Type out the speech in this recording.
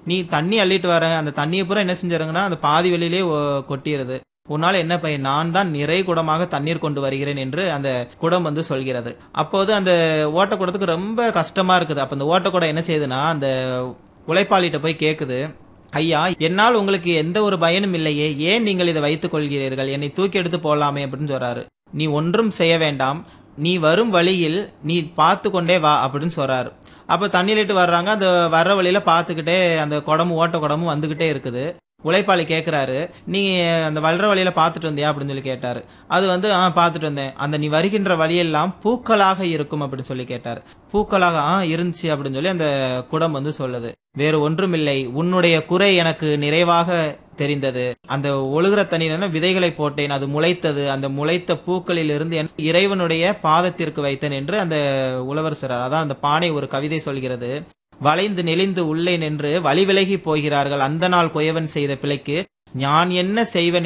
நீ தண்ணி அள்ளிட்டு வர அந்த தண்ணியை பூரா என்ன செஞ்சிருங்கன்னா அந்த பாதி வெளியிலே ஒ- கொட்டிருது உன்னால என்ன பையன் நான் தான் நிறை குடமாக தண்ணீர் கொண்டு வருகிறேன் என்று அந்த குடம் வந்து சொல்கிறது அப்போது அந்த ஓட்டக்குடத்துக்கு ரொம்ப கஷ்டமா இருக்குது அப்ப அந்த ஓட்டக்குடம் என்ன செய்யுதுன்னா அந்த உழைப்பாளிகிட்ட போய் கேக்குது ஐயா என்னால் உங்களுக்கு எந்த ஒரு பயனும் இல்லையே ஏன் நீங்கள் இதை வைத்துக் கொள்கிறீர்கள் என்னை தூக்கி எடுத்து போடலாமே அப்படின்னு சொல்றாரு நீ ஒன்றும் செய்ய வேண்டாம் நீ வரும் வழியில் நீ பார்த்து கொண்டே வா அப்படின்னு சொல்றாரு அப்ப தண்ணியிலிட்டு வர்றாங்க அந்த வர்ற வழியில பார்த்துக்கிட்டே அந்த குடமும் ஓட்ட குடமும் வந்துகிட்டே இருக்குது உழைப்பாளி கேட்குறாரு நீ அந்த வளர வழியில பார்த்துட்டு வந்தியா அப்படின்னு சொல்லி கேட்டாரு அது வந்து ஆ பார்த்துட்டு வந்தேன் அந்த நீ வருகின்ற வழியெல்லாம் பூக்களாக இருக்கும் அப்படின்னு சொல்லி கேட்டார் பூக்களாக ஆ இருந்துச்சு அப்படின்னு சொல்லி அந்த குடம் வந்து சொல்லுது வேறு ஒன்றுமில்லை உன்னுடைய குறை எனக்கு நிறைவாக தெரிந்தது அந்த ஒழுகிற தண்ணீர் விதைகளை போட்டேன் அது முளைத்தது அந்த முளைத்த பூக்களில் இருந்து என் இறைவனுடைய பாதத்திற்கு வைத்தேன் என்று அந்த உழவர் சொல்றார் அதான் அந்த பானை ஒரு கவிதை சொல்கிறது வளைந்து நெளிந்து உள்ளே நின்று வழி விலகி போகிறார்கள் அந்த நாள் குயவன் செய்த பிழைக்கு ஞான் என்ன செய்வன்